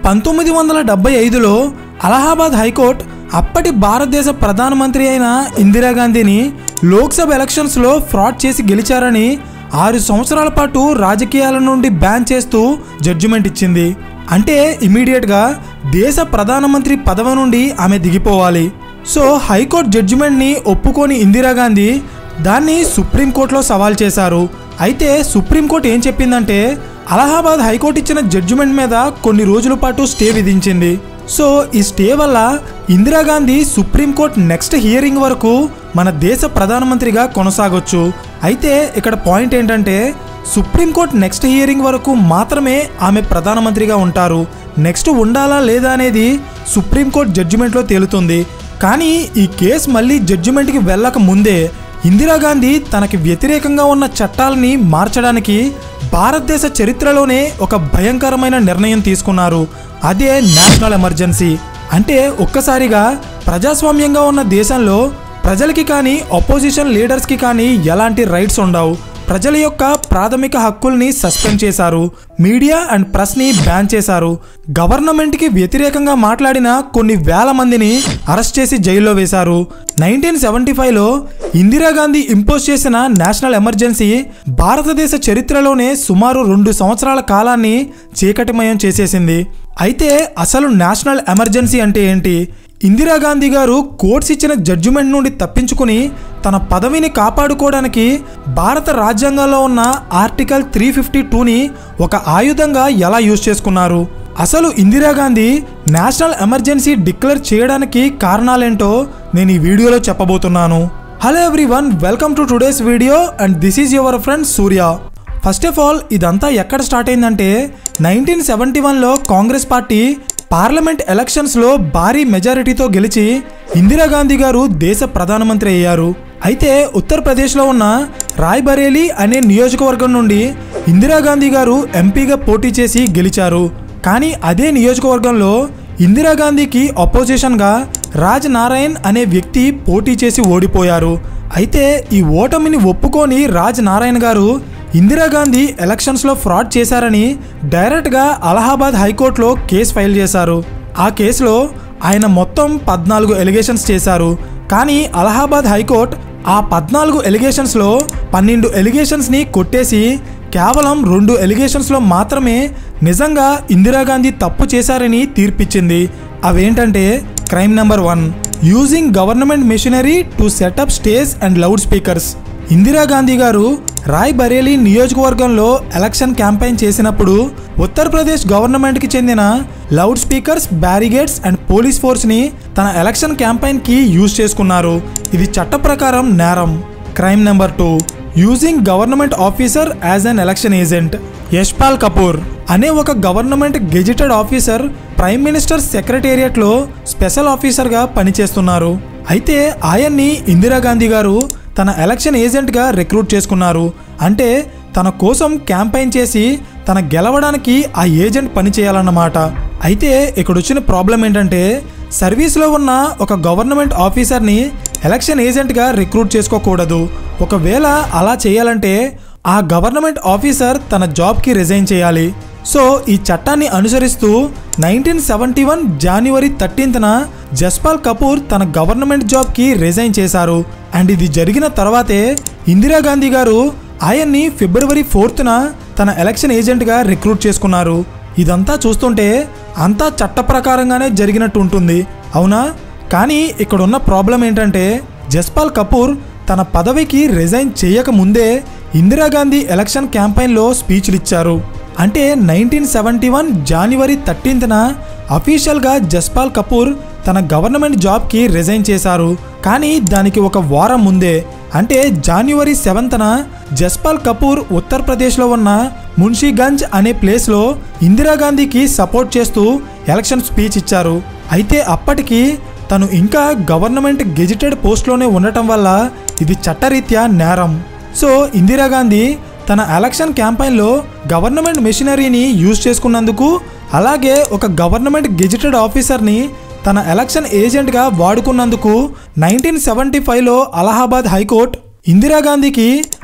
పంతొమ్మిది వందల డెబ్బై ఐదులో అలహాబాద్ హైకోర్టు అప్పటి భారతదేశ ప్రధానమంత్రి అయిన ఇందిరాగాంధీని లోక్సభ ఎలక్షన్స్లో ఫ్రాడ్ చేసి గెలిచారని ఆరు సంవత్సరాల పాటు రాజకీయాల నుండి బ్యాన్ చేస్తూ జడ్జిమెంట్ ఇచ్చింది అంటే ఇమీడియట్గా దేశ ప్రధానమంత్రి పదవి నుండి ఆమె దిగిపోవాలి సో హైకోర్టు జడ్జిమెంట్ని ఒప్పుకొని ఇందిరాగాంధీ దాన్ని సుప్రీంకోర్టులో సవాల్ చేశారు అయితే సుప్రీంకోర్టు ఏం చెప్పిందంటే అలహాబాద్ హైకోర్టు ఇచ్చిన జడ్జిమెంట్ మీద కొన్ని రోజుల పాటు స్టే విధించింది సో ఈ స్టే వల్ల ఇందిరాగాంధీ సుప్రీంకోర్టు నెక్స్ట్ హియరింగ్ వరకు మన దేశ ప్రధానమంత్రిగా కొనసాగొచ్చు అయితే ఇక్కడ పాయింట్ ఏంటంటే సుప్రీంకోర్టు నెక్స్ట్ హియరింగ్ వరకు మాత్రమే ఆమె ప్రధానమంత్రిగా ఉంటారు నెక్స్ట్ ఉండాలా లేదా అనేది సుప్రీంకోర్టు జడ్జిమెంట్లో తేలుతుంది కానీ ఈ కేసు మళ్ళీ జడ్జిమెంట్కి వెళ్ళక ముందే ఇందిరాగాంధీ తనకి వ్యతిరేకంగా ఉన్న చట్టాలని మార్చడానికి భారతదేశ చరిత్రలోనే ఒక భయంకరమైన నిర్ణయం తీసుకున్నారు అదే నేషనల్ ఎమర్జెన్సీ అంటే ఒక్కసారిగా ప్రజాస్వామ్యంగా ఉన్న దేశంలో ప్రజలకి కానీ అపోజిషన్ లీడర్స్కి కానీ ఎలాంటి రైట్స్ ఉండవు ప్రజల యొక్క ప్రాథమిక హక్కుల్ని సస్పెండ్ చేశారు మీడియా అండ్ ప్రెస్ని బ్యాన్ చేశారు గవర్నమెంట్కి వ్యతిరేకంగా మాట్లాడిన కొన్ని వేల మందిని అరెస్ట్ చేసి జైల్లో వేశారు నైన్టీన్ సెవెంటీ ఫైవ్లో ఇందిరాగాంధీ ఇంపోజ్ చేసిన నేషనల్ ఎమర్జెన్సీ భారతదేశ చరిత్రలోనే సుమారు రెండు సంవత్సరాల కాలాన్ని చీకటిమయం చేసేసింది అయితే అసలు నేషనల్ ఎమర్జెన్సీ అంటే ఏంటి ఇందిరాగాంధీ గారు కోర్ట్స్ ఇచ్చిన జడ్జిమెంట్ నుండి తప్పించుకుని తన పదవిని కాపాడుకోవడానికి భారత రాజ్యాంగంలో ఉన్న ఆర్టికల్ త్రీ ఫిఫ్టీ టూని ఒక ఆయుధంగా ఎలా యూజ్ చేసుకున్నారు అసలు ఇందిరాగాంధీ నేషనల్ ఎమర్జెన్సీ డిక్లేర్ చేయడానికి కారణాలేంటో నేను ఈ వీడియోలో చెప్పబోతున్నాను hello everyone welcome to today's video and this is your friend Surya first of all ఇదంతా ఎక్కడ స్టార్ట్ అయిందంటే నైన్టీన్ సెవెంటీ వన్లో కాంగ్రెస్ పార్టీ పార్లమెంట్ ఎలక్షన్స్లో భారీ మెజారిటీతో గెలిచి ఇందిరాగాంధీ గారు దేశ ప్రధానమంత్రి అయ్యారు అయితే ఉత్తరప్రదేశ్లో ఉన్న రాయ్బరేలీ అనే నియోజకవర్గం నుండి ఇందిరాగాంధీ గారు ఎంపీగా పోటీ చేసి గెలిచారు కానీ అదే నియోజకవర్గంలో ఇందిరాగాంధీకి అపోజిషన్గా రాజ్ నారాయణ్ అనే వ్యక్తి పోటీ చేసి ఓడిపోయారు అయితే ఈ ఓటమిని ఒప్పుకొని రాజ్ నారాయణ్ గారు ఇందిరాగాంధీ ఎలక్షన్స్లో ఫ్రాడ్ చేశారని డైరెక్ట్గా అలహాబాద్ హైకోర్టులో కేసు ఫైల్ చేశారు ఆ కేసులో ఆయన మొత్తం పద్నాలుగు ఎలిగేషన్స్ చేశారు కానీ అలహాబాద్ హైకోర్టు ఆ పద్నాలుగు ఎలిగేషన్స్లో పన్నెండు ఎలిగేషన్స్ని కొట్టేసి కేవలం రెండు ఎలిగేషన్స్లో మాత్రమే నిజంగా ఇందిరాగాంధీ తప్పు చేశారని తీర్పిచ్చింది అవేంటంటే crime number one using government machinery to set up stage and loud speakers Indira Gandhi garu Rae Bareilly నియోజకవర్గంలో ఎలక్షన్ క్యాంపెయిన్ చేసినప్పుడు ఉత్తరప్రదేశ్ గవర్నమెంట్కి చెందిన loud speakers barricades and police ఫోర్స్ని తన ఎలక్షన్ క్యాంపెయిన్కి యూజ్ చేసుకున్నారు ఇది చట్ట ప్రకారం నేరం crime number two using government officer as an election agent Yashpal Kapoor అనే ఒక government gazetted officer prime minister సెక్రటేరియట్లో స్పెషల్ ఆఫీసర్గా పనిచేస్తున్నారు అయితే ఆయన్ని ఇందిరాగాంధీ గారు తన ఎలక్షన్ ఏజెంట్గా రిక్రూట్ చేసుకున్నారు అంటే తన కోసం క్యాంపెయిన్ చేసి తన గెలవడానికి ఆ ఏజెంట్ పని చేయాలన్నమాట అయితే ఇక్కడ వచ్చిన ప్రాబ్లం ఏంటంటే సర్వీస్లో ఉన్న ఒక గవర్నమెంట్ ఆఫీసర్ని ఎలక్షన్ ఏజెంట్గా రిక్రూట్ చేసుకోకూడదు ఒకవేళ అలా చేయాలంటే ఆ గవర్నమెంట్ ఆఫీసర్ తన జాబ్కి రిజైన్ చేయాలి సో ఈ చట్టాన్ని అనుసరిస్తూ నైన్టీన్ సెవెంటీ వన్ జనవరి థర్టీన్త్న జస్పాల్ కపూర్ తన గవర్నమెంట్ జాబ్కి రిజైన్ చేశారు అండ్ ఇది జరిగిన తర్వాతే ఇందిరాగాంధీ గారు ఆయన్ని ఫిబ్రవరి ఫోర్త్న తన ఎలక్షన్ ఏజెంట్గా రిక్రూట్ చేసుకున్నారు ఇదంతా చూస్తుంటే అంతా చట్ట ప్రకారంగానే జరిగినట్టు ఉంటుంది అవునా కానీ ఇక్కడున్న ప్రాబ్లం ఏంటంటే జస్పాల్ కపూర్ తన పదవికి రిజైన్ చేయక ముందే ఇందిరాగాంధీ ఎలక్షన్ క్యాంపెయిన్లో స్పీచ్లు ఇచ్చారు అంటే నైన్టీన్ సెవెంటీ వన్ జనవరి థర్టీన్త్న అఫీషియల్గా జస్పాల్ కపూర్ తన గవర్నమెంట్ జాబ్కి రిజైన్ చేశారు కానీ దానికి ఒక వారం ముందే అంటే జనవరి సెవెంత్న జస్పాల్ కపూర్ ఉత్తరప్రదేశ్లో ఉన్న మున్షీగంజ్ అనే ప్లేస్లో ఇందిరాగాంధీకి సపోర్ట్ చేస్తూ ఎలక్షన్ స్పీచ్ ఇచ్చారు అయితే అప్పటికి తను ఇంకా గవర్నమెంట్ గెజిటెడ్ పోస్ట్లోనే ఉండటం వల్ల ఇది చట్టరీత్యా నేరం సో ఇందిరాగాంధీ తన ఎలక్షన్ క్యాంపెయిన్లో గవర్నమెంట్ మెషినరీని యూజ్ చేసుకున్నందుకు అలాగే ఒక గవర్నమెంట్ గెజిటెడ్ ఆఫీసర్ని తన ఎలక్షన్ ఏజెంట్గా వాడుకున్నందుకు నైన్టీన్ సెవెంటీ ఫైవ్లో అలహాబాద్ హైకోర్టు ఇందిరాగాంధీకి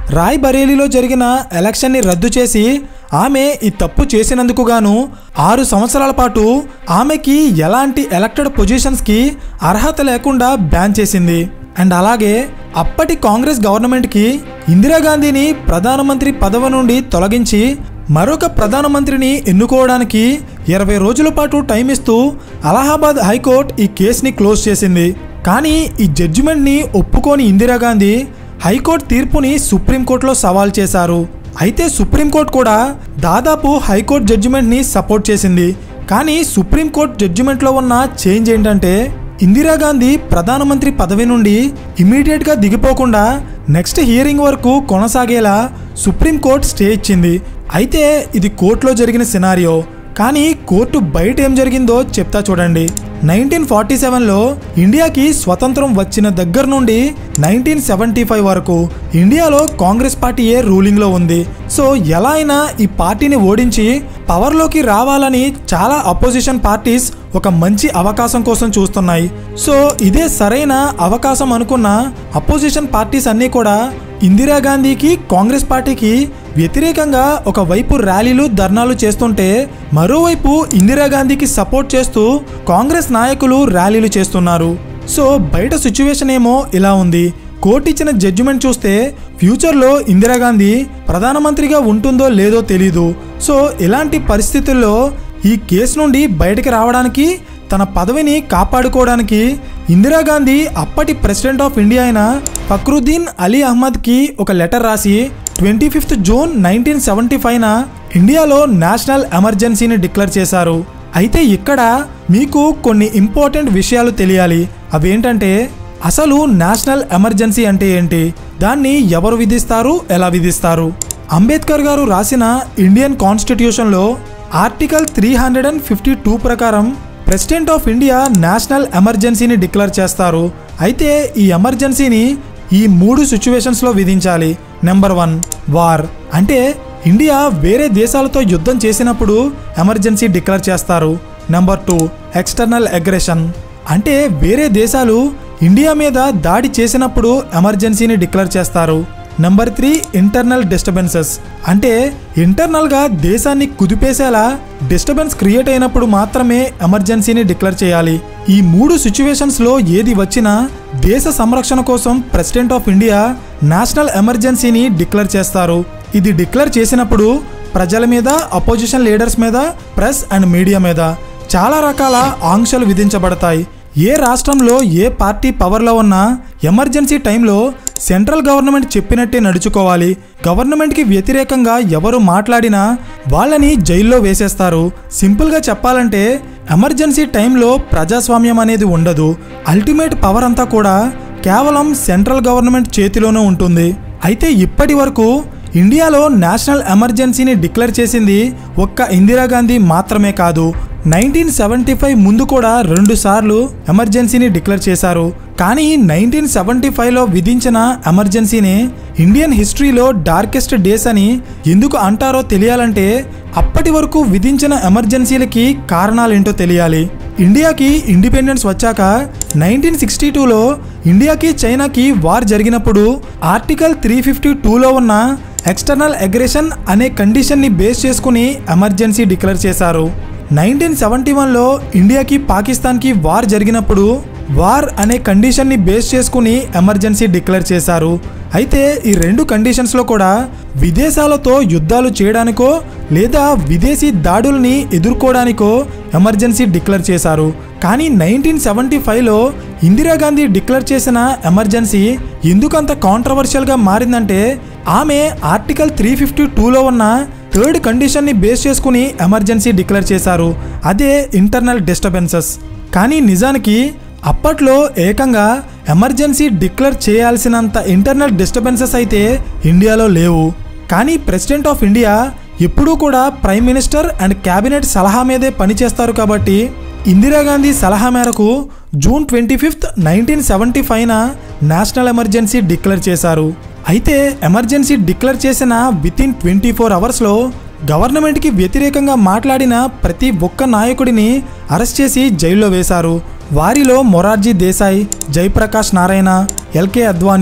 రాయ్ బరేలీలో జరిగిన ఎలక్షన్ని రద్దు చేసి ఆమె ఈ తప్పు చేసినందుకు గాను ఆరు సంవత్సరాల పాటు ఆమెకి ఎలాంటి ఎలక్టెడ్ పొజిషన్స్కి అర్హత లేకుండా బ్యాన్ చేసింది అండ్ అలాగే అప్పటి కాంగ్రెస్ గవర్నమెంట్కి ఇందిరాగాంధీని ప్రధానమంత్రి పదవి నుండి తొలగించి మరొక ప్రధానమంత్రిని ఎన్నుకోవడానికి ఇరవై రోజుల పాటు టైం ఇస్తూ అలహాబాద్ హైకోర్టు ఈ కేసుని క్లోజ్ చేసింది కానీ ఈ జడ్జిమెంట్ని ఒప్పుకోని ఇందిరాగాంధీ హైకోర్టు తీర్పుని సుప్రీంకోర్టులో సవాల్ చేశారు అయితే సుప్రీంకోర్టు కూడా దాదాపు హైకోర్టు జడ్జిమెంట్ని సపోర్ట్ చేసింది కానీ సుప్రీంకోర్టు జడ్జిమెంట్లో ఉన్న చేంజ్ ఏంటంటే ఇందిరాగాంధీ ప్రధానమంత్రి పదవి నుండి ఇమీడియట్గా దిగిపోకుండా నెక్స్ట్ హియరింగ్ వరకు కొనసాగేలా సుప్రీంకోర్టు స్టే ఇచ్చింది అయితే ఇది కోర్టులో జరిగిన సినారియో కానీ కోర్టు బయట ఏం జరిగిందో చెప్తా చూడండి నైన్టీన్ ఫార్టీ సెవెన్లో ఇండియాకి స్వతంత్రం వచ్చిన దగ్గర నుండి నైన్టీన్ సెవెంటీ ఫైవ్ వరకు ఇండియాలో కాంగ్రెస్ పార్టీయే రూలింగ్లో ఉంది సో ఎలా అయినా ఈ పార్టీని ఓడించి పవర్లోకి రావాలని చాలా అపోజిషన్ పార్టీస్ ఒక మంచి అవకాశం కోసం చూస్తున్నాయి సో ఇదే సరైన అవకాశం అనుకున్న అపోజిషన్ పార్టీస్ అన్నీ కూడా ఇందిరాగాంధీకి కాంగ్రెస్ పార్టీకి వ్యతిరేకంగా ఒకవైపు ర్యాలీలు ధర్నాలు చేస్తుంటే మరోవైపు ఇందిరాగాంధీకి సపోర్ట్ చేస్తూ కాంగ్రెస్ నాయకులు ర్యాలీలు చేస్తున్నారు సో బయట సిచ్యువేషన్ ఏమో ఇలా ఉంది కోర్టు ఇచ్చిన జడ్జిమెంట్ చూస్తే ఫ్యూచర్లో ఇందిరాగాంధీ ప్రధానమంత్రిగా ఉంటుందో లేదో తెలీదు సో ఇలాంటి పరిస్థితుల్లో ఈ కేసు నుండి బయటకు రావడానికి తన పదవిని కాపాడుకోవడానికి ఇందిరాగాంధీ అప్పటి ప్రెసిడెంట్ ఆఫ్ ఇండియా అయిన ఫక్రుద్దీన్ అలీ అహ్మద్కి ఒక లెటర్ రాసి twenty fifth June nineteen seventy ఫైవ్న ఇండియాలో నేషనల్ ఎమర్జెన్సీని డిక్లేర్ చేశారు అయితే ఇక్కడ మీకు కొన్ని ఇంపార్టెంట్ విషయాలు తెలియాలి అవేంటంటే అసలు నేషనల్ ఎమర్జెన్సీ అంటే ఏంటి దాన్ని ఎవరు విధిస్తారు ఎలా విధిస్తారు అంబేద్కర్ గారు రాసిన ఇండియన్ కాన్స్టిట్యూషన్లో article three hundred and fifty two ప్రకారం ప్రెసిడెంట్ ఆఫ్ ఇండియా నేషనల్ ఎమర్జెన్సీని డిక్లేర్ చేస్తారు అయితే ఈ ఎమర్జెన్సీని ఈ మూడు సిచ్యువేషన్స్లో విధించాలి నెంబర్ వన్ వార్ అంటే ఇండియా వేరే దేశాలతో యుద్ధం చేసినప్పుడు ఎమర్జెన్సీ డిక్లేర్ చేస్తారు నెంబర్ టూ ఎక్స్టర్నల్ అగ్రెషన్ అంటే వేరే దేశాలు ఇండియా మీద దాడి చేసినప్పుడు ఎమర్జెన్సీని డిక్లేర్ చేస్తారు నెంబర్ త్రీ ఇంటర్నల్ డిస్టర్బెన్సెస్ అంటే ఇంటర్నల్గా దేశాన్ని కుదిపేసేలా డిస్టర్బెన్స్ క్రియేట్ అయినప్పుడు మాత్రమే ఎమర్జెన్సీని డిక్లేర్ చేయాలి ఈ మూడు సిచ్యువేషన్స్లో ఏది వచ్చినా దేశ సంరక్షణ కోసం ప్రెసిడెంట్ ఆఫ్ ఇండియా నేషనల్ ఎమర్జెన్సీని డిక్లేర్ చేస్తారు ఇది డిక్లేర్ చేసినప్పుడు ప్రజల మీద అపోజిషన్ లీడర్స్ మీద ప్రెస్ అండ్ మీడియా మీద చాలా రకాల ఆంక్షలు విధించబడతాయి ఏ రాష్ట్రంలో ఏ పార్టీ పవర్లో ఉన్నా ఎమర్జెన్సీ టైంలో సెంట్రల్ గవర్నమెంట్ చెప్పినట్టే నడుచుకోవాలి గవర్నమెంట్కి వ్యతిరేకంగా ఎవరు మాట్లాడినా వాళ్ళని జైల్లో వేసేస్తారు సింపుల్గా చెప్పాలంటే ఎమర్జెన్సీ టైంలో ప్రజాస్వామ్యం అనేది ఉండదు అల్టిమేట్ పవర్ అంతా కూడా కేవలం సెంట్రల్ గవర్నమెంట్ చేతిలోనే ఉంటుంది అయితే ఇప్పటి వరకు ఇండియాలో నేషనల్ ఎమర్జెన్సీని డిక్లేర్ చేసింది ఒక్క ఇందిరాగాంధీ మాత్రమే కాదు నైన్టీన్ సెవెంటీ ఫైవ్ ముందు కూడా రెండు సార్లు ఎమర్జెన్సీని డిక్లేర్ చేశారు కానీ నైన్టీన్ సెవెంటీ ఫైవ్లో విధించిన ఎమర్జెన్సీని ఇండియన్ హిస్టరీలో డార్కెస్ట్ డేస్ అని ఎందుకు అంటారో తెలియాలంటే అప్పటి వరకు విధించిన ఎమర్జెన్సీలకి కారణాలేంటో తెలియాలి ఇండియాకి ఇండిపెండెన్స్ వచ్చాక నైన్టీన్ సిక్స్టీ టూలో ఇండియాకి చైనాకి వార్ జరిగినప్పుడు ఆర్టికల్ త్రీ ఫిఫ్టీ టూలో ఉన్న ఎక్స్టర్నల్ అగ్రెషన్ అనే కండిషన్ని బేస్ చేసుకుని ఎమర్జెన్సీ డిక్లేర్ చేశారు నైన్టీన్ సెవెంటీ వన్లో ఇండియాకి పాకిస్తాన్కి వార్ జరిగినప్పుడు వార్ అనే కండిషన్ని బేస్ చేసుకుని ఎమర్జెన్సీ డిక్లేర్ చేశారు అయితే ఈ రెండు కండిషన్స్లో కూడా విదేశాలతో యుద్ధాలు చేయడానికో లేదా విదేశీ దాడుల్ని ఎదుర్కోవడానికో ఎమర్జెన్సీ డిక్లేర్ చేశారు కానీ నైన్టీన్ సెవెంటీ ఫైవ్లో ఇందిరాగాంధీ డిక్లేర్ చేసిన ఎమర్జెన్సీ ఎందుకంత కాంట్రవర్షియల్గా మారిందంటే ఆమె ఆర్టికల్ త్రీ ఫిఫ్టీ టూలో ఉన్న థర్డ్ కండిషన్ని బేస్ చేసుకుని ఎమర్జెన్సీ డిక్లేర్ చేశారు అదే ఇంటర్నల్ డిస్టర్బెన్సెస్ కానీ నిజానికి అప్పట్లో ఏకంగా ఎమర్జెన్సీ డిక్లేర్ చేయాల్సినంత ఇంటర్నల్ డిస్టర్బెన్సెస్ అయితే ఇండియాలో లేవు కానీ ప్రెసిడెంట్ ఆఫ్ ఇండియా ఎప్పుడూ కూడా ప్రైమ్ మినిస్టర్ అండ్ క్యాబినెట్ సలహా మీదే పనిచేస్తారు కాబట్టి ఇందిరాగాంధీ సలహా మేరకు June twenty fifth nineteen seventy ఫైవ్న నేషనల్ ఎమర్జెన్సీ డిక్లేర్ చేశారు అయితే ఎమర్జెన్సీ డిక్లేర్ చేసిన విత్ ఇన్ ట్వంటీ ఫోర్ అవర్స్లో గవర్నమెంట్కి వ్యతిరేకంగా మాట్లాడిన ప్రతి ఒక్క నాయకుడిని అరెస్ట్ చేసి జైల్లో వేశారు వారిలో మొరార్జీ దేశాయ్ జయప్రకాష్ నారాయణ ఎల్కే అద్వానీ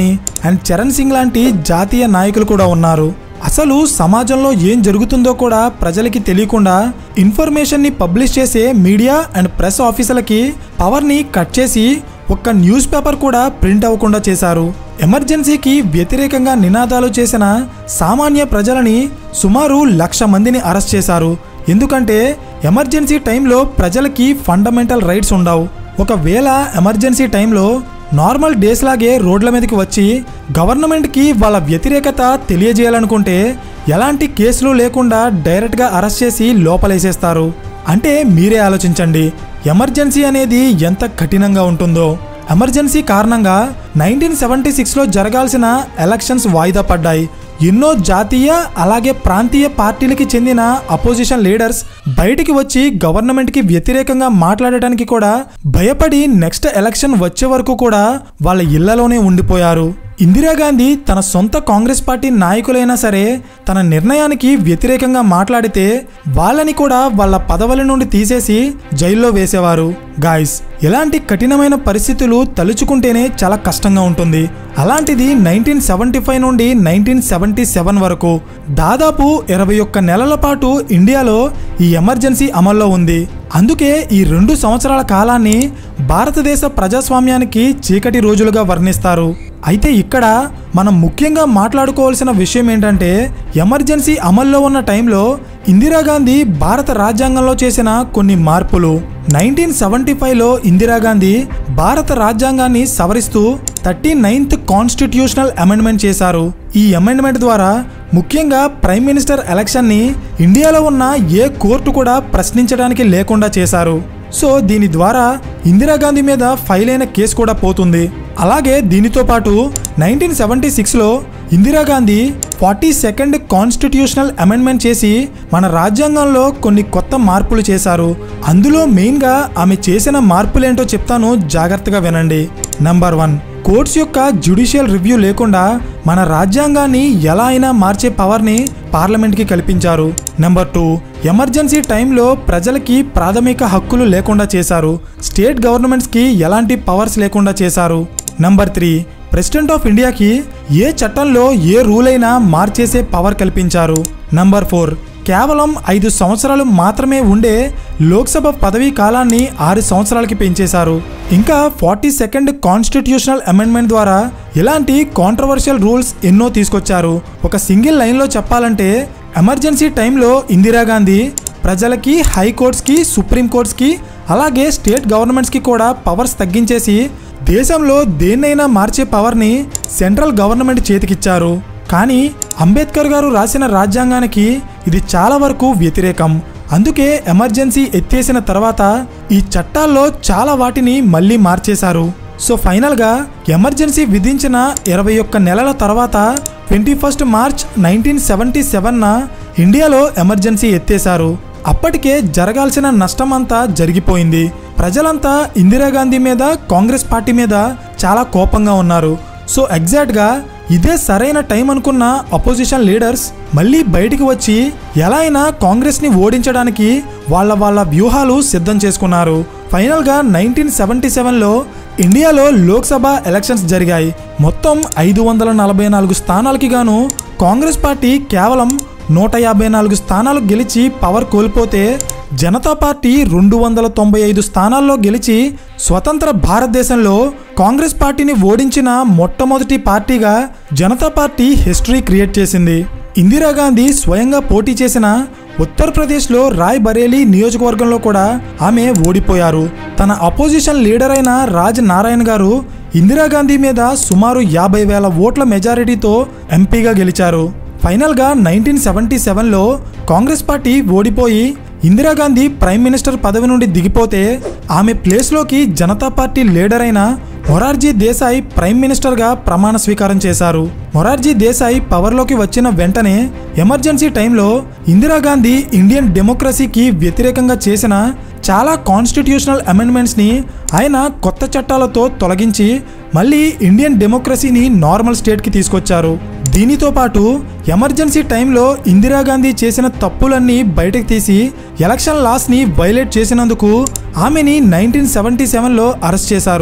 అండ్ చరణ్ సింగ్ లాంటి జాతీయ నాయకులు కూడా ఉన్నారు అసలు సమాజంలో ఏం జరుగుతుందో కూడా ప్రజలకి తెలియకుండా ఇన్ఫర్మేషన్ని పబ్లిష్ చేసే మీడియా అండ్ ప్రెస్ ఆఫీసులకి పవర్ని కట్ చేసి ఒక్క న్యూస్ పేపర్ కూడా ప్రింట్ అవ్వకుండా చేశారు ఎమర్జెన్సీకి వ్యతిరేకంగా నినాదాలు చేసిన సామాన్య ప్రజలని సుమారు లక్ష మందిని అరెస్ట్ చేశారు ఎందుకంటే ఎమర్జెన్సీ టైంలో ప్రజలకి ఫండమెంటల్ రైట్స్ ఉండవు ఒకవేళ ఎమర్జెన్సీ టైంలో నార్మల్ డేస్ లాగే రోడ్ల మీదకి వచ్చి గవర్నమెంట్కి వాళ్ళ వ్యతిరేకత తెలియజేయాలనుకుంటే ఎలాంటి కేసులు లేకుండా డైరెక్ట్గా అరెస్ట్ చేసి లోపలేసేస్తారు అంటే మీరే ఆలోచించండి ఎమర్జెన్సీ అనేది ఎంత కఠినంగా ఉంటుందో ఎమర్జెన్సీ కారణంగా నైన్టీన్ సెవెంటీ సిక్స్లో జరగాల్సిన ఎలక్షన్స్ వాయిదా పడ్డాయి ఎన్నో జాతీయ అలాగే ప్రాంతీయ పార్టీలకి చెందిన అపోజిషన్ లీడర్స్ బయటికి వచ్చి గవర్నమెంట్కి వ్యతిరేకంగా మాట్లాడటానికి కూడా భయపడి నెక్స్ట్ ఎలక్షన్ వచ్చే వరకు కూడా వాళ్ళ ఇళ్లలోనే ఉండిపోయారు ఇందిరాగాంధీ తన సొంత కాంగ్రెస్ పార్టీ నాయకులైనా సరే తన నిర్ణయానికి వ్యతిరేకంగా మాట్లాడితే వాళ్ళని కూడా వాళ్ళ పదవుల నుండి తీసేసి జైల్లో వేసేవారు గాయస్ ఇలాంటి కఠినమైన పరిస్థితులు తలుచుకుంటేనే చాలా కష్టంగా ఉంటుంది అలాంటిది నైన్టీన్ సెవెంటీ ఫైవ్ నుండి నైన్టీన్ సెవెంటీ సెవెన్ వరకు దాదాపు ఇరవై ఒక్క నెలల పాటు ఇండియాలో ఈ ఎమర్జెన్సీ అమల్లో ఉంది అందుకే ఈ రెండు సంవత్సరాల కాలాన్ని భారతదేశ ప్రజాస్వామ్యానికి చీకటి రోజులుగా వర్ణిస్తారు అయితే ఇక్కడ మనం ముఖ్యంగా మాట్లాడుకోవాల్సిన విషయం ఏంటంటే ఎమర్జెన్సీ అమల్లో ఉన్న టైంలో ఇందిరాగాంధీ భారత రాజ్యాంగంలో చేసిన కొన్ని మార్పులు నైన్టీన్ సెవెంటీ ఫైవ్లో ఇందిరాగాంధీ భారత రాజ్యాంగాన్ని సవరిస్తూ థర్టీ నైన్త్ కాన్స్టిట్యూషనల్ అమెండ్మెంట్ చేశారు ఈ అమెండ్మెంట్ ద్వారా ముఖ్యంగా ప్రైమ్ మినిస్టర్ ఎలక్షన్ని ఇండియాలో ఉన్న ఏ కోర్టు కూడా ప్రశ్నించడానికి లేకుండా చేశారు సో దీని ద్వారా ఇందిరాగాంధీ మీద ఫైల్ అయిన కేసు కూడా పోతుంది అలాగే దీనితో పాటు నైన్టీన్ సెవెంటీ సిక్స్లో Indira Gandhi forty second constitutional amendment చేసి మన రాజ్యాంగంలో కొన్ని కొత్త మార్పులు చేశారు అందులో మెయిన్గా ఆమె చేసిన మార్పులేంటో చెప్తాను జాగ్రత్తగా వినండి నంబర్ వన్ కోర్ట్స్ యొక్క జ్యుడిషియల్ రివ్యూ లేకుండా మన రాజ్యాంగాన్ని ఎలా అయినా మార్చే పవర్ని పార్లమెంట్కి కల్పించారు నెంబర్ టూ ఎమర్జెన్సీ టైంలో ప్రజలకి ప్రాథమిక హక్కులు లేకుండా చేశారు స్టేట్ గవర్నమెంట్స్కి ఎలాంటి పవర్స్ లేకుండా చేశారు నంబర్ త్రీ ప్రెసిడెంట్ ఆఫ్ ఇండియాకి ఏ చట్టంలో ఏ రూల్ అయినా మార్చేసే పవర్ కల్పించారు నంబర్ ఫోర్ కేవలం ఐదు సంవత్సరాలు మాత్రమే ఉండే లోక్సభ పదవీ కాలాన్ని ఆరు సంవత్సరాలకి పెంచేశారు ఇంకా ఫార్టీ సెకండ్ కాన్స్టిట్యూషనల్ అమెండ్మెంట్ ద్వారా ఇలాంటి కాంట్రవర్షియల్ రూల్స్ ఎన్నో తీసుకొచ్చారు ఒక సింగిల్ లైన్లో చెప్పాలంటే ఎమర్జెన్సీ టైంలో ఇందిరాగాంధీ ప్రజలకి హైకోర్ట్స్కి సుప్రీంకోర్ట్స్కి అలాగే స్టేట్ గవర్నమెంట్స్కి కూడా పవర్స్ తగ్గించేసి దేశంలో దేన్నైనా మార్చే పవర్ని సెంట్రల్ గవర్నమెంట్ చేతికిచ్చారు కానీ అంబేద్కర్ గారు రాసిన రాజ్యాంగానికి ఇది చాలా వరకు వ్యతిరేకం అందుకే ఎమర్జెన్సీ ఎత్తేసిన తర్వాత ఈ చట్టాల్లో చాలా వాటిని మళ్ళీ మార్చేశారు సో ఫైనల్గా ఎమర్జెన్సీ విధించిన ఇరవై ఒక్క నెలల తర్వాత twenty first March nineteen seventy సెవెన్న ఇండియాలో ఎమర్జెన్సీ ఎత్తేశారు అప్పటికే జరగాల్సిన నష్టమంతా జరిగిపోయింది ప్రజలంతా ఇందిరాగాంధీ మీద కాంగ్రెస్ పార్టీ మీద చాలా కోపంగా ఉన్నారు సో ఎగ్జాక్ట్గా ఇదే సరైన టైం అనుకున్న అపోజిషన్ లీడర్స్ మళ్ళీ బయటికి వచ్చి ఎలా అయినా కాంగ్రెస్ని ఓడించడానికి వాళ్ళ వాళ్ళ వ్యూహాలు సిద్ధం చేసుకున్నారు ఫైనల్గా నైన్టీన్ సెవెంటీ సెవెన్లో ఇండియాలో లోక్సభ ఎలక్షన్స్ జరిగాయి మొత్తం ఐదు వందల నలభై నాలుగు స్థానాలకి గాను కాంగ్రెస్ పార్టీ కేవలం నూట యాభై నాలుగు స్థానాలు గెలిచి పవర్ కోల్పోతే జనతా పార్టీ రెండు వందల తొంభై ఐదు స్థానాల్లో గెలిచి స్వతంత్ర భారతదేశంలో కాంగ్రెస్ పార్టీని ఓడించిన మొట్టమొదటి పార్టీగా జనతా పార్టీ హిస్టరీ క్రియేట్ చేసింది ఇందిరాగాంధీ స్వయంగా పోటీ చేసిన ఉత్తరప్రదేశ్లో రాయ్ బరేలీ నియోజకవర్గంలో కూడా ఆమె ఓడిపోయారు తన అపోజిషన్ లీడర్ అయిన రాజ్ నారాయణ్ గారు ఇందిరాగాంధీ మీద సుమారు యాభై వేల ఓట్ల మెజారిటీతో ఎంపీగా గెలిచారు ఫైనల్గా నైన్టీన్ సెవెంటీ సెవెన్లో కాంగ్రెస్ పార్టీ ఓడిపోయి ఇందిరాగాంధీ ప్రైమ్ మినిస్టర్ పదవి నుండి దిగిపోతే ఆమె ప్లేస్లోకి జనతా పార్టీ లీడర్ అయిన మొరార్జీ దేశాయ్ ప్రైమ్ మినిస్టర్గా ప్రమాణ స్వీకారం చేశారు మొరార్జీ దేశాయ్ పవర్లోకి వచ్చిన వెంటనే ఎమర్జెన్సీ టైంలో ఇందిరాగాంధీ ఇండియన్ డెమోక్రసీకి వ్యతిరేకంగా చేసిన చాలా కాన్స్టిట్యూషనల్ అమెండ్మెంట్స్ని ఆయన కొత్త చట్టాలతో తొలగించి మళ్ళీ ఇండియన్ డెమోక్రసీని నార్మల్ స్టేట్కి తీసుకొచ్చారు దీనితో పాటు ఎమర్జెన్సీ టైంలో ఇందిరాగాంధీ చేసిన తప్పులన్నీ బయటకు తీసి ఎలక్షన్ లాస్ని వైలేట్ చేసినందుకు ఆమెని నైన్టీన్ సెవెంటీ సెవెన్లో అరెస్ట్ చేశారు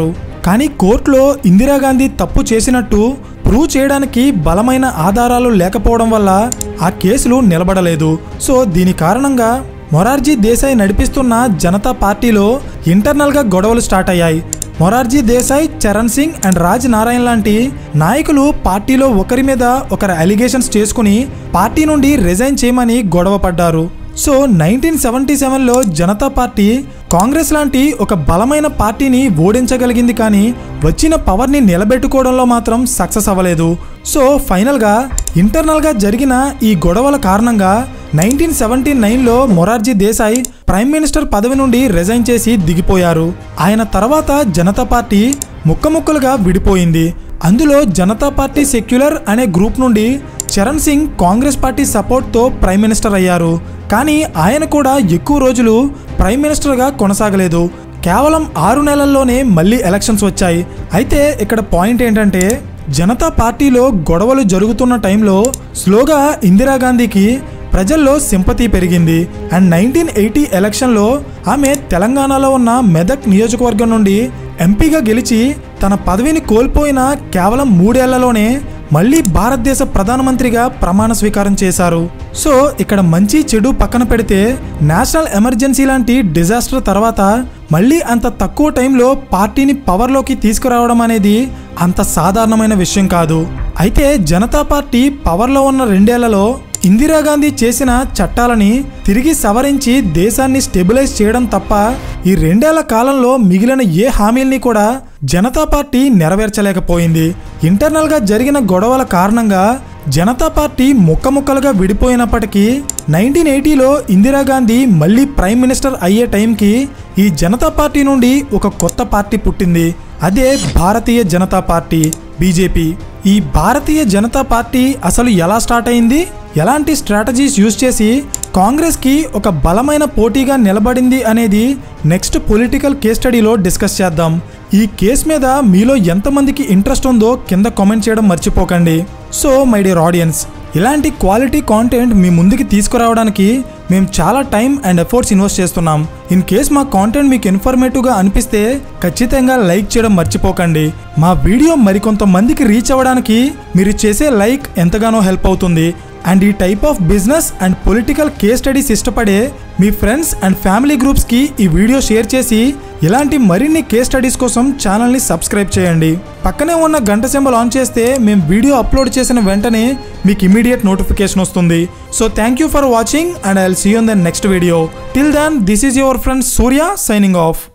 కానీ కోర్టులో ఇందిరాగాంధీ తప్పు చేసినట్టు ప్రూవ్ చేయడానికి బలమైన ఆధారాలు లేకపోవడం వల్ల ఆ కేసులు నిలబడలేదు సో దీని కారణంగా మొరార్జీ దేశాయ్ నడిపిస్తున్న జనతా పార్టీలో ఇంటర్నల్గా గొడవలు స్టార్ట్ అయ్యాయి మొరార్జీ దేశాయ్ చరణ్ సింగ్ అండ్ రాజ్ నారాయణ్ లాంటి నాయకులు పార్టీలో ఒకరి మీద ఒకరు అలిగేషన్స్ చేసుకుని పార్టీ నుండి రిజైన్ చేయమని గొడవ పడ్డారు సో నైన్టీన్ సెవెంటీ సెవెన్లో జనతా పార్టీ కాంగ్రెస్ లాంటి ఒక బలమైన పార్టీని ఓడించగలిగింది కానీ వచ్చిన పవర్ని నిలబెట్టుకోవడంలో మాత్రం సక్సెస్ అవ్వలేదు సో ఫైనల్గా ఇంటర్నల్గా జరిగిన ఈ గొడవల కారణంగా నైన్టీన్ సెవెంటీ నైన్లో మొరార్జీ దేశాయ్ ప్రైమ్ మినిస్టర్ పదవి నుండి రిజైన్ చేసి దిగిపోయారు ఆయన తర్వాత జనతా పార్టీ ముక్కముక్కలుగా విడిపోయింది అందులో జనతా పార్టీ సెక్యులర్ అనే గ్రూప్ నుండి చరణ్ సింగ్ కాంగ్రెస్ పార్టీ సపోర్ట్తో ప్రైమ్ మినిస్టర్ అయ్యారు కానీ ఆయన కూడా ఎక్కువ రోజులు ప్రైమ్ మినిస్టర్గా కొనసాగలేదు కేవలం ఆరు నెలల్లోనే మళ్ళీ ఎలక్షన్స్ వచ్చాయి అయితే ఇక్కడ పాయింట్ ఏంటంటే జనతా పార్టీలో గొడవలు జరుగుతున్న టైంలో స్లోగా ఇందిరాగాంధీకి ప్రజల్లో సింపతి పెరిగింది అండ్ నైన్టీన్ ఎయిటీ ఎలక్షన్లో ఆమె తెలంగాణలో ఉన్న మెదక్ నియోజకవర్గం నుండి ఎంపీగా గెలిచి తన పదవిని కోల్పోయిన కేవలం మూడేళ్లలోనే మళ్ళీ భారతదేశ ప్రధానమంత్రిగా ప్రమాణ స్వీకారం చేశారు సో ఇక్కడ మంచి చెడు పక్కన పెడితే నేషనల్ ఎమర్జెన్సీ లాంటి డిజాస్టర్ తర్వాత మళ్ళీ అంత తక్కువ టైంలో పార్టీని పవర్లోకి తీసుకురావడం అనేది అంత సాధారణమైన విషయం కాదు అయితే జనతా పార్టీ పవర్లో ఉన్న రెండేళ్లలో ఇందిరాగాంధీ చేసిన చట్టాలని తిరిగి సవరించి దేశాన్ని స్టెబిలైజ్ చేయడం తప్ప ఈ రెండేళ్ల కాలంలో మిగిలిన ఏ హామీల్ని కూడా జనతా పార్టీ నెరవేర్చలేకపోయింది ఇంటర్నల్గా జరిగిన గొడవల కారణంగా జనతా పార్టీ ముక్కముక్కలుగా విడిపోయినప్పటికీ నైన్టీన్ ఎయిటీలో ఇందిరాగాంధీ మళ్ళీ ప్రైమ్ మినిస్టర్ అయ్యే టైంకి ఈ జనతా పార్టీ నుండి ఒక కొత్త పార్టీ పుట్టింది అదే భారతీయ జనతా పార్టీ బీజేపీ ఈ భారతీయ జనతా పార్టీ అసలు ఎలా స్టార్ట్ అయింది ఎలాంటి స్ట్రాటజీస్ యూజ్ చేసి కాంగ్రెస్కి ఒక బలమైన పోటీగా నిలబడింది అనేది నెక్స్ట్ పొలిటికల్ కేస్ స్టడీలో డిస్కస్ చేద్దాం ఈ కేస్ మీద మీలో ఎంతమందికి ఇంట్రెస్ట్ ఉందో కింద కామెంట్ చేయడం మర్చిపోకండి సో మై డియర్ ఆడియన్స్ ఇలాంటి క్వాలిటీ కాంటెంట్ మీ ముందుకి తీసుకురావడానికి మేము చాలా టైం అండ్ ఎఫర్ట్స్ ఇన్వెస్ట్ చేస్తున్నాం ఇన్ కేస్ మా కాంటెంట్ మీకు ఇన్ఫర్మేటివ్గా అనిపిస్తే ఖచ్చితంగా లైక్ చేయడం మర్చిపోకండి మా వీడియో మరికొంతమందికి రీచ్ అవ్వడానికి మీరు చేసే లైక్ ఎంతగానో హెల్ప్ అవుతుంది అండ్ ఈ type of business and political case studies ఇష్టపడే మీ ఫ్రెండ్స్ అండ్ ఫ్యామిలీ గ్రూప్స్కి ఈ వీడియో షేర్ చేసి ఇలాంటి మరిన్ని కేస్ స్టడీస్ కోసం ఛానల్ని సబ్స్క్రైబ్ చేయండి పక్కనే ఉన్న గంట సింబల్ ఆన్ చేస్తే మేము వీడియో అప్లోడ్ చేసిన వెంటనే మీకు ఇమీడియట్ నోటిఫికేషన్ వస్తుంది so thank you for watching and I will see you in the next video till then this is your friend Surya signing of